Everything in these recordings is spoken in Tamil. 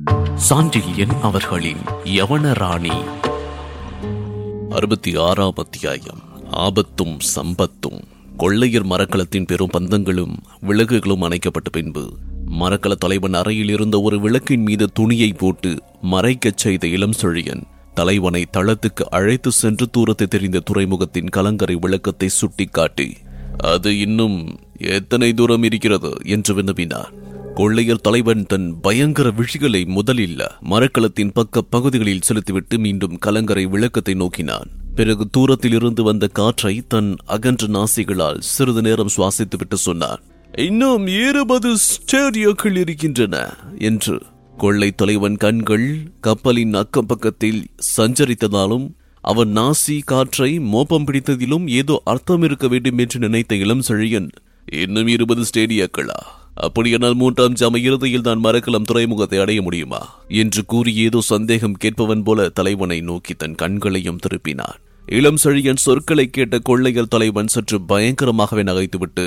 சாண்டில்யன் அவர்களின் யவனராணி அறுபத்தி ஆறாம் அத்தியாயம் ஆபத்தும் சம்பத்தும் கொள்ளையர் மரக்கலத்தின் பெரும் பந்தங்களும் விளக்குகளும் அணைக்கப்பட்ட பின்பு மரக்கல தலைவன் அறையில் இருந்த ஒரு விளக்கின் மீது துணியை போட்டு மறைக்கச் செய்த இளம் செழியன் தலைவனை தளத்துக்கு அழைத்து சென்று தூரத்தை தெரிந்த துறைமுகத்தின் கலங்கரை விளக்கத்தை சுட்டிக்காட்டி அது இன்னும் எத்தனை தூரம் இருக்கிறது என்று வினவினார் கொள்ளையர் தலைவன் தன் பயங்கர விழிகளை முதலில் மரக்கலத்தின் பக்க பகுதிகளில் செலுத்திவிட்டு மீண்டும் கலங்கரை விளக்கத்தை நோக்கினான் பிறகு தூரத்தில் இருந்து வந்த காற்றை தன் அகன்ற நாசிகளால் சிறிது நேரம் சுவாசித்துவிட்டு சொன்னான் இன்னும் இருபது ஸ்டேரியோக்கள் இருக்கின்றன என்று கொள்ளை தலைவன் கண்கள் கப்பலின் அக்கம் பக்கத்தில் சஞ்சரித்ததாலும் அவன் நாசி காற்றை மோப்பம் பிடித்ததிலும் ஏதோ அர்த்தம் இருக்க வேண்டும் என்று நினைத்த இளம் செழியன் இன்னும் இருபது ஸ்டேடியாக்களா அப்படியானால் மூன்றாம் ஜாம இறுதியில் தான் மரக்கலம் துறைமுகத்தை அடைய முடியுமா என்று கூறி ஏதோ சந்தேகம் கேட்பவன் போல தலைவனை நோக்கி தன் கண்களையும் திருப்பினான் இளம் செழியன் சொற்களை கேட்ட கொள்ளையர் தலைவன் சற்று பயங்கரமாகவே நகைத்துவிட்டு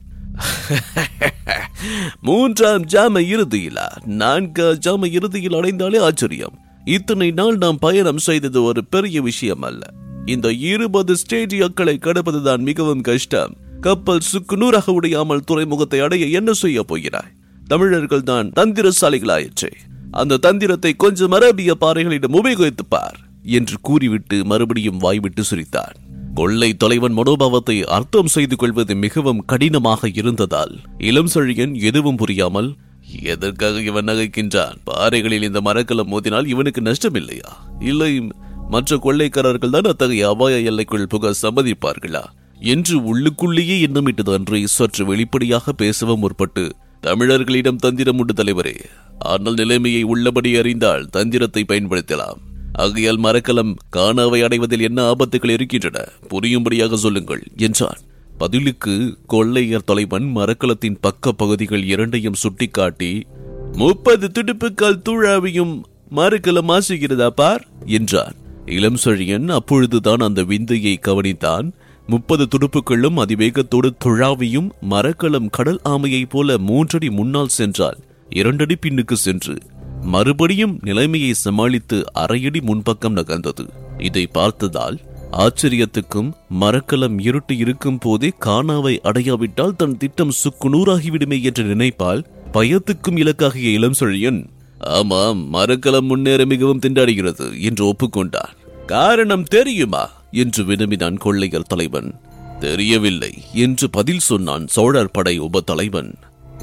மூன்றாம் ஜாம இறுதியிலா நான்கு ஜாம இறுதியில் அடைந்தாலே ஆச்சரியம் இத்தனை நாள் நாம் பயணம் செய்தது ஒரு பெரிய விஷயம் அல்ல இந்த இருபது ஸ்டேடியோக்களை கடப்பதுதான் மிகவும் கஷ்டம் கப்பல் சுக்குநூறாக உடையாமல் துறைமுகத்தை அடைய என்ன செய்ய போகிறாய் தமிழர்கள் தான் தந்திரசாலிகளாயிற்றே அந்த தந்திரத்தை கொஞ்சம் அரபிய பாறைகளிடம் உபயோகித்து பார் என்று கூறிவிட்டு மறுபடியும் வாய்விட்டு சிரித்தான் கொள்ளை தலைவன் மனோபாவத்தை அர்த்தம் செய்து கொள்வது மிகவும் கடினமாக இருந்ததால் இளம் செழியன் எதுவும் புரியாமல் எதற்காக இவன் நகைக்கின்றான் பாறைகளில் இந்த மரக்கலம் மோதினால் இவனுக்கு நஷ்டம் இல்லையா இல்லை மற்ற கொள்ளைக்காரர்கள் தான் அத்தகைய அபாய எல்லைக்குள் புக சம்மதிப்பார்களா என்று உள்ளுக்குள்ளேயே எண்ணமிட்டது அன்றே சற்று வெளிப்படையாக பேசவும் முற்பட்டு தமிழர்களிடம் தந்திரம் உண்டு தலைவரே ஆனால் நிலைமையை உள்ளபடி அறிந்தால் தந்திரத்தை பயன்படுத்தலாம் ஆகையால் மரக்கலம் காணாவை அடைவதில் என்ன ஆபத்துகள் இருக்கின்றன புரியும்படியாக சொல்லுங்கள் என்றான் பதிலுக்கு கொள்ளையர் தலைவன் மரக்கலத்தின் பக்க பகுதிகள் இரண்டையும் சுட்டிக்காட்டி முப்பது துடுப்புக்கால் தூழாவையும் மரக்கலம் ஆசுகிறதா பார் என்றான் இளம் செழியன் அப்பொழுதுதான் அந்த விந்தையை கவனித்தான் முப்பது துடுப்புகளும் அதிவேகத்தோடு துழாவியும் மரக்கலம் கடல் ஆமையைப் போல மூன்றடி முன்னால் சென்றால் இரண்டடி பின்னுக்கு சென்று மறுபடியும் நிலைமையை சமாளித்து அரையடி முன்பக்கம் நகர்ந்தது இதை பார்த்ததால் ஆச்சரியத்துக்கும் மரக்கலம் இருட்டு இருக்கும் போதே காணாவை அடையாவிட்டால் தன் திட்டம் சுக்குநூறாகிவிடுமே என்று நினைப்பால் பயத்துக்கும் இலக்காகிய இளம் செழியன் ஆமாம் மரக்கலம் முன்னேற மிகவும் திண்டாடுகிறது என்று ஒப்புக்கொண்டான் காரணம் தெரியுமா என்று வினவினான் கொள்ளையர் தலைவன் தெரியவில்லை என்று பதில் சொன்னான் சோழர் படை உப தலைவன்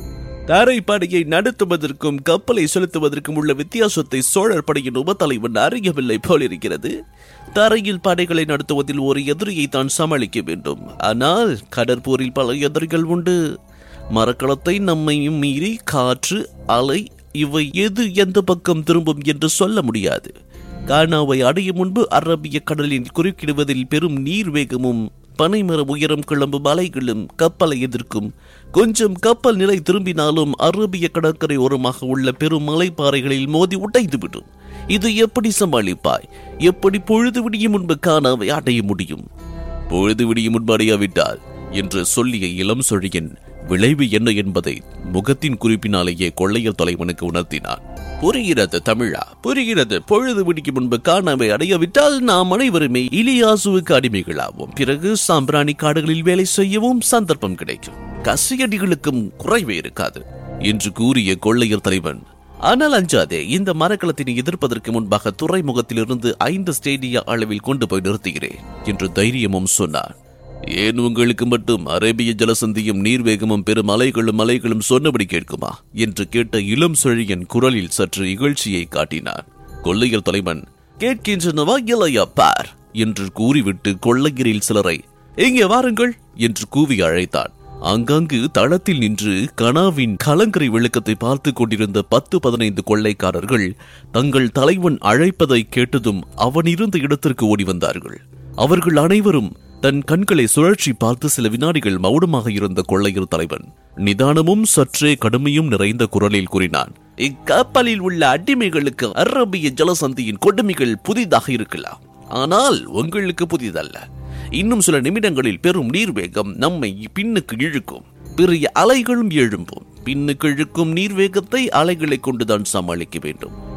தரைப்படையை நடத்துவதற்கும் கப்பலை செலுத்துவதற்கும் உள்ள வித்தியாசத்தை சோழர் படையின் உப தலைவன் அறியவில்லை போலிருக்கிறது தரையில் படைகளை நடத்துவதில் ஒரு எதிரியை தான் சமாளிக்க வேண்டும் ஆனால் கடற்போரில் பல எதிரிகள் உண்டு மரக்கலத்தை நம்மையும் மீறி காற்று அலை இவை எது எந்த பக்கம் திரும்பும் என்று சொல்ல முடியாது கானாவை அடையும் முன்பு அரபிய கடலில் குறுக்கிடுவதில் பெரும் நீர் வேகமும் பனைமர உயரம் கிளம்பும் அலைகளும் கப்பலை எதிர்க்கும் கொஞ்சம் கப்பல் நிலை திரும்பினாலும் அரபிய கடற்கரை ஓரமாக உள்ள பெரும் மலைப்பாறைகளில் மோதி உடைந்துவிடும் இது எப்படி சமாளிப்பாய் எப்படி பொழுது விடியும் முன்பு காணாவை அடைய முடியும் பொழுது விடியும் முன்பு அடையாவிட்டால் என்று சொல்லிய இளம் சொழியன் விளைவு என்ன என்பதை முகத்தின் குறிப்பினாலேயே கொள்ளையர் தலைவனுக்கு உணர்த்தினான் புரிகிறது தமிழா புரிகிறது பொழுது விடிக்கும் முன்பு காணாமை அடையவிட்டால் நாம் அனைவருமே இலியாசுவுக்கு அடிமைகளாவோம் பிறகு சாம்பிராணி காடுகளில் வேலை செய்யவும் சந்தர்ப்பம் கிடைக்கும் கசியடிகளுக்கும் குறைவே இருக்காது என்று கூறிய கொள்ளையர் தலைவன் ஆனால் அஞ்சாதே இந்த மரக்கலத்தினை எதிர்ப்பதற்கு முன்பாக துறைமுகத்திலிருந்து ஐந்து ஸ்டேடியா அளவில் கொண்டு போய் நிறுத்துகிறேன் என்று தைரியமும் சொன்னார் ஏன் உங்களுக்கு மட்டும் அரேபிய ஜலசந்தியும் நீர்வேகமும் பெரும் அலைகளும் மலைகளும் சொன்னபடி கேட்குமா என்று கேட்ட இளம் செழியன் குரலில் சற்று இகழ்ச்சியை காட்டினார் கொள்ளையர் தலைவன் கேட்கின்றனவா இல்லையா பார் என்று கூறிவிட்டு கொள்ளையரில் சிலரை இங்கே வாருங்கள் என்று கூவி அழைத்தான் ஆங்காங்கு தளத்தில் நின்று கனாவின் கலங்கரை விளக்கத்தை பார்த்து கொண்டிருந்த பத்து பதினைந்து கொள்ளைக்காரர்கள் தங்கள் தலைவன் அழைப்பதை கேட்டதும் அவன் இருந்த இடத்திற்கு ஓடி வந்தார்கள் அவர்கள் அனைவரும் தன் கண்களை சுழற்சி பார்த்து சில வினாடிகள் மௌனமாக இருந்த கொள்ளையர் தலைவன் நிதானமும் சற்றே கடுமையும் நிறைந்த குரலில் கூறினான் இக்கப்பலில் உள்ள அடிமைகளுக்கு அரபிய ஜலசந்தியின் கொடுமைகள் புதிதாக இருக்கலாம் ஆனால் உங்களுக்கு புதிதல்ல இன்னும் சில நிமிடங்களில் பெரும் நீர்வேகம் நம்மை பின்னுக்கு இழுக்கும் பெரிய அலைகளும் எழும்பும் பின்னுக்கு இழுக்கும் நீர்வேகத்தை அலைகளை கொண்டுதான் சமாளிக்க வேண்டும்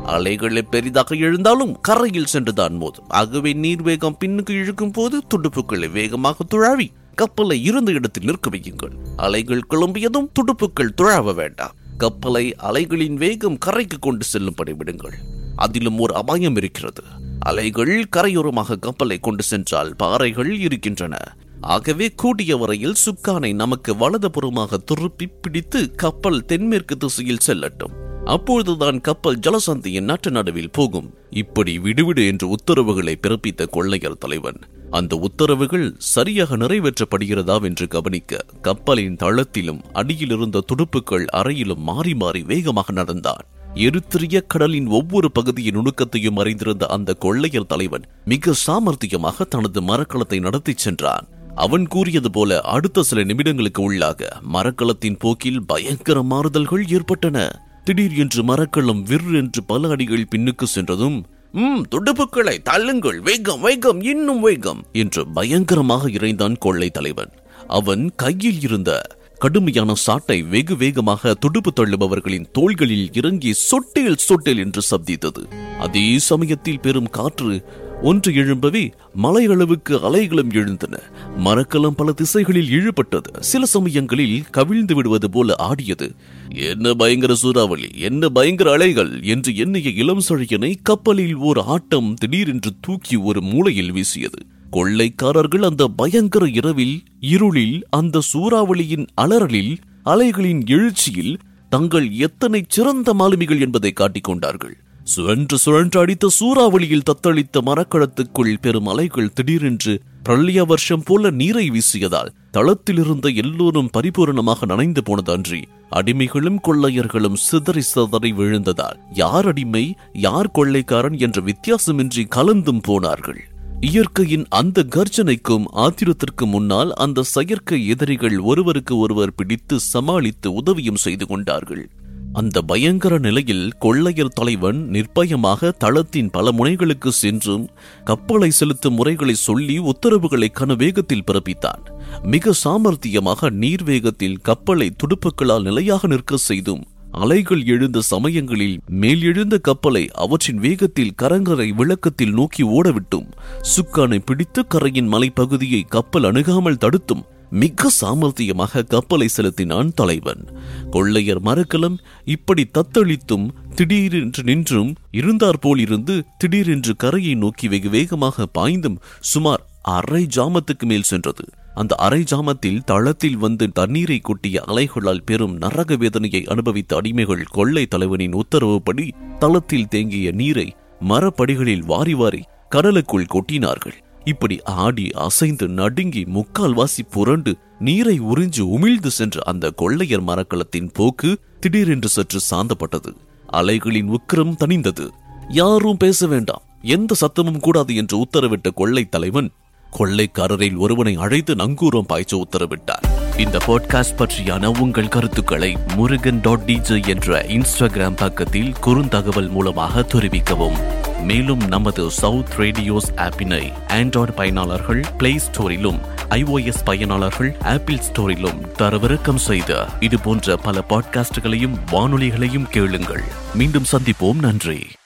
அலைகளை பெரிதாக எழுந்தாலும் கரையில் சென்றுதான் மோதும் ஆகவே நீர் வேகம் பின்னுக்கு இழுக்கும் போது துடுப்புகளை வேகமாக துழாவி கப்பலை இருந்த இடத்தில் நிற்க வையுங்கள் அலைகள் கிளம்பியதும் துடுப்புகள் துழாவ வேண்டாம் கப்பலை அலைகளின் வேகம் கரைக்கு கொண்டு செல்லும்படி விடுங்கள் அதிலும் ஒரு அபாயம் இருக்கிறது அலைகள் கரையோரமாக கப்பலை கொண்டு சென்றால் பாறைகள் இருக்கின்றன ஆகவே கூடிய வரையில் சுக்கானை நமக்கு வலதுபுறமாக திருப்பி பிடித்து கப்பல் தென்மேற்கு திசையில் செல்லட்டும் அப்பொழுதுதான் கப்பல் ஜலசந்தியின் நட்டு நடுவில் போகும் இப்படி விடுவிடு என்று உத்தரவுகளை பிறப்பித்த கொள்ளையர் தலைவன் அந்த உத்தரவுகள் சரியாக நிறைவேற்றப்படுகிறதா என்று கவனிக்க கப்பலின் தளத்திலும் அடியில் இருந்த துடுப்புகள் அறையிலும் மாறி மாறி வேகமாக நடந்தான் எரித்திரிய கடலின் ஒவ்வொரு பகுதியின் நுணுக்கத்தையும் அறிந்திருந்த அந்த கொள்ளையர் தலைவன் மிக சாமர்த்தியமாக தனது மரக்கலத்தை நடத்திச் சென்றான் அவன் கூறியது போல அடுத்த சில நிமிடங்களுக்கு உள்ளாக மரக்கலத்தின் போக்கில் பயங்கர மாறுதல்கள் ஏற்பட்டன திடீர் என்று மரக்கலம் விர் என்று பல அடிகள் பின்னுக்கு சென்றதும் ம் துடுப்புக்களை தள்ளுங்கள் வேகம் வேகம் இன்னும் வேகம் என்று பயங்கரமாக இறைந்தான் கொள்ளை தலைவன் அவன் கையில் இருந்த கடுமையான சாட்டை வெகு வேகமாக துடுப்பு தள்ளுபவர்களின் தோள்களில் இறங்கி சொட்டேல் சொட்டேல் என்று சப்தித்தது அதே சமயத்தில் பெரும் காற்று ஒன்று எழும்பவே மலையளவுக்கு அலைகளும் எழுந்தன மரக்கலம் பல திசைகளில் இழுபட்டது சில சமயங்களில் கவிழ்ந்து விடுவது போல ஆடியது என்ன பயங்கர சூறாவளி என்ன பயங்கர அலைகள் என்று எண்ணிய இளம் சழியனை கப்பலில் ஓர் ஆட்டம் திடீரென்று தூக்கி ஒரு மூலையில் வீசியது கொள்ளைக்காரர்கள் அந்த பயங்கர இரவில் இருளில் அந்த சூறாவளியின் அலறலில் அலைகளின் எழுச்சியில் தங்கள் எத்தனை சிறந்த மாலுமிகள் என்பதை காட்டிக் கொண்டார்கள் சுழன்று சுழன்று அடித்த சூறாவளியில் தத்தளித்த மரக்கழத்துக்குள் பெரும் அலைகள் திடீரென்று பிரளய வருஷம் போல நீரை வீசியதால் தளத்தில் இருந்த எல்லோரும் பரிபூரணமாக நனைந்து போனது அன்றி அடிமைகளும் கொள்ளையர்களும் சிதறி சிதறி விழுந்ததால் யார் அடிமை யார் கொள்ளைக்காரன் என்ற வித்தியாசமின்றி கலந்தும் போனார்கள் இயற்கையின் அந்த கர்ஜனைக்கும் ஆத்திரத்திற்கும் முன்னால் அந்த செயற்கை எதிரிகள் ஒருவருக்கு ஒருவர் பிடித்து சமாளித்து உதவியும் செய்து கொண்டார்கள் அந்த பயங்கர நிலையில் கொள்ளையர் தலைவன் நிர்பயமாக தளத்தின் பல முனைகளுக்கு சென்றும் கப்பலை செலுத்தும் முறைகளை சொல்லி உத்தரவுகளை கன வேகத்தில் பிறப்பித்தான் மிக சாமர்த்தியமாக நீர் வேகத்தில் கப்பலை துடுப்புகளால் நிலையாக நிற்க செய்தும் அலைகள் எழுந்த சமயங்களில் மேல் எழுந்த கப்பலை அவற்றின் வேகத்தில் கரங்கரை விளக்கத்தில் நோக்கி ஓடவிட்டும் சுக்கானை பிடித்து கரையின் மலைப்பகுதியை கப்பல் அணுகாமல் தடுத்தும் மிக சாமர்த்தியமாக கப்பலை செலுத்தினான் தலைவன் கொள்ளையர் மரக்கலம் இப்படி தத்தளித்தும் திடீரென்று நின்றும் இருந்தார் போல் இருந்து திடீரென்று கரையை நோக்கி வெகு வேகமாக பாய்ந்தும் சுமார் அரை ஜாமத்துக்கு மேல் சென்றது அந்த அரை ஜாமத்தில் தளத்தில் வந்து தண்ணீரை கொட்டிய அலைகளால் பெரும் நரக வேதனையை அனுபவித்த அடிமைகள் கொள்ளை தலைவனின் உத்தரவுப்படி தளத்தில் தேங்கிய நீரை மரப்படிகளில் வாரி வாரி கடலுக்குள் கொட்டினார்கள் இப்படி ஆடி அசைந்து நடுங்கி முக்கால்வாசி புரண்டு நீரை உறிஞ்சு உமிழ்ந்து சென்ற அந்த கொள்ளையர் மரக்கலத்தின் போக்கு திடீரென்று சற்று சாந்தப்பட்டது அலைகளின் உக்கிரம் தணிந்தது யாரும் பேச வேண்டாம் எந்த சத்தமும் கூடாது என்று உத்தரவிட்ட கொள்ளை தலைவன் கொள்ளைக்காரரில் ஒருவனை அழைத்து நங்கூரம் பாய்ச்ச உத்தரவிட்டார் இந்த பாட்காஸ்ட் பற்றியான உங்கள் கருத்துக்களை முருகன் டாட் டிஜே என்ற இன்ஸ்டாகிராம் பக்கத்தில் குறுந்தகவல் மூலமாக தெரிவிக்கவும் மேலும் நமது சவுத் ரேடியோஸ் ஆப்பினை ஆண்ட்ராய்டு பயனாளர்கள் பிளே ஸ்டோரிலும் ஐஓஎஸ் பயனாளர்கள் ஆப்பிள் ஸ்டோரிலும் தரவிறக்கம் செய்த இது போன்ற பல பாட்காஸ்டுகளையும் வானொலிகளையும் கேளுங்கள் மீண்டும் சந்திப்போம் நன்றி